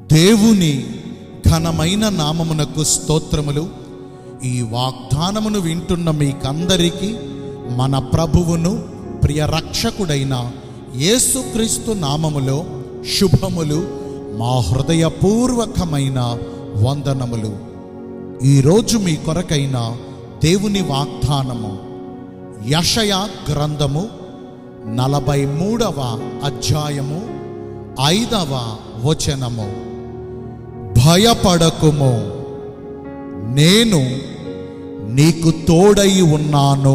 దేవుని ఘనమైన నామమునకు స్తోత్రములు ఈ వాగ్దానమును వింటున్న మీకందరికీ మన ప్రభువును ప్రియ రక్షకుడైన యేసుక్రీస్తు నామములో శుభములు మా హృదయపూర్వకమైన వందనములు ఈరోజు మీ కొరకైన దేవుని వాగ్దానము యషయ గ్రంథము నలభై మూడవ అధ్యాయము ఐదవ వచనము భయపడకుము నేను నీకు తోడై ఉన్నాను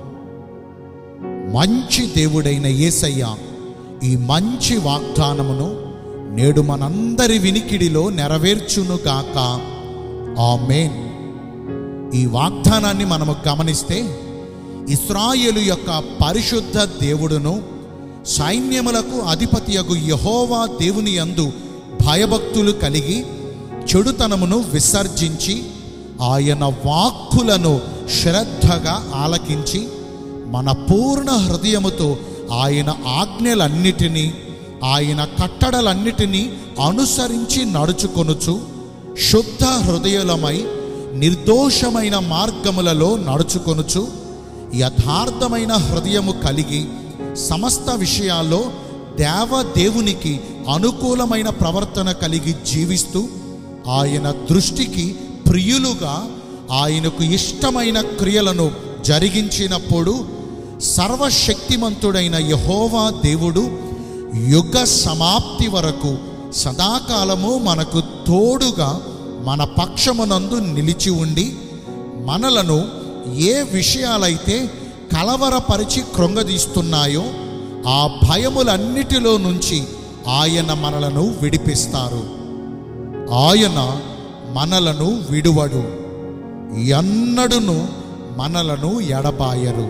మంచి దేవుడైన యేసయ్య ఈ మంచి వాగ్దానమును నేడు మనందరి వినికిడిలో నెరవేర్చునుగాక ఆమేన్ ఈ వాగ్దానాన్ని మనము గమనిస్తే ఇస్రాయేలు యొక్క పరిశుద్ధ దేవుడును సైన్యములకు అధిపతియగు యహోవా దేవుని యందు భయభక్తులు కలిగి చెడుతనమును విసర్జించి ఆయన వాక్కులను శ్రద్ధగా ఆలకించి మన పూర్ణ హృదయముతో ఆయన ఆజ్ఞలన్నిటినీ ఆయన కట్టడలన్నిటినీ అనుసరించి నడుచుకొనుచు శుద్ధ హృదయులమై నిర్దోషమైన మార్గములలో నడుచుకొనుచు యథార్థమైన హృదయము కలిగి సమస్త విషయాల్లో దేవదేవునికి అనుకూలమైన ప్రవర్తన కలిగి జీవిస్తూ ఆయన దృష్టికి ప్రియులుగా ఆయనకు ఇష్టమైన క్రియలను జరిగించినప్పుడు సర్వశక్తిమంతుడైన యహోవా దేవుడు యుగ సమాప్తి వరకు సదాకాలము మనకు తోడుగా మన పక్షమునందు నిలిచి ఉండి మనలను ఏ విషయాలైతే కలవరపరిచి కృంగదీస్తున్నాయో ఆ భయములన్నిటిలో నుంచి ఆయన మనలను విడిపిస్తారు ఆయన మనలను విడువడు ఎన్నడును మనలను ఎడబాయరు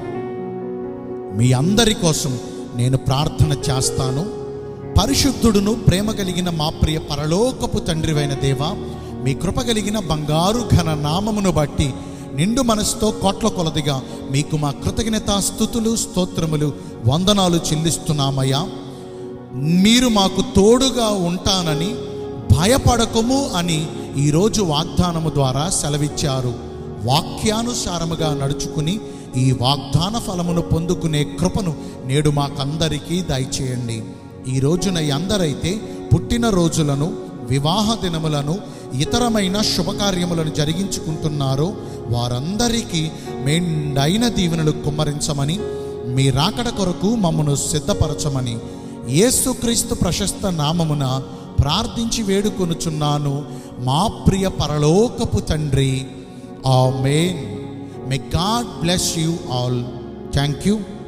మీ అందరి కోసం నేను ప్రార్థన చేస్తాను పరిశుద్ధుడును ప్రేమ కలిగిన మా ప్రియ పరలోకపు తండ్రివైన దేవ మీ కృప కలిగిన బంగారు ఘన నామమును బట్టి నిండు మనసుతో కోట్ల కొలదిగా మీకు మా కృతజ్ఞత స్థుతులు స్తోత్రములు వందనాలు చెల్లిస్తున్నామయ్యా మీరు మాకు తోడుగా ఉంటానని భయపడకము అని ఈరోజు వాగ్దానము ద్వారా సెలవిచ్చారు వాక్యానుసారముగా నడుచుకుని ఈ వాగ్దాన ఫలమును పొందుకునే కృపను నేడు మాకందరికీ దయచేయండి ఈ రోజున అందరైతే పుట్టిన రోజులను వివాహ దినములను ఇతరమైన శుభకార్యములను జరిగించుకుంటున్నారో వారందరికీ మెండైన దీవెనలు కుమ్మరించమని మీ రాకడ కొరకు మమ్మను సిద్ధపరచమని యేసుక్రీస్తు ప్రశస్త నామమున ప్రార్థించి వేడుకొనుచున్నాను మా ప్రియ పరలోకపు తండ్రి ఆమేన్ may God bless you all thank you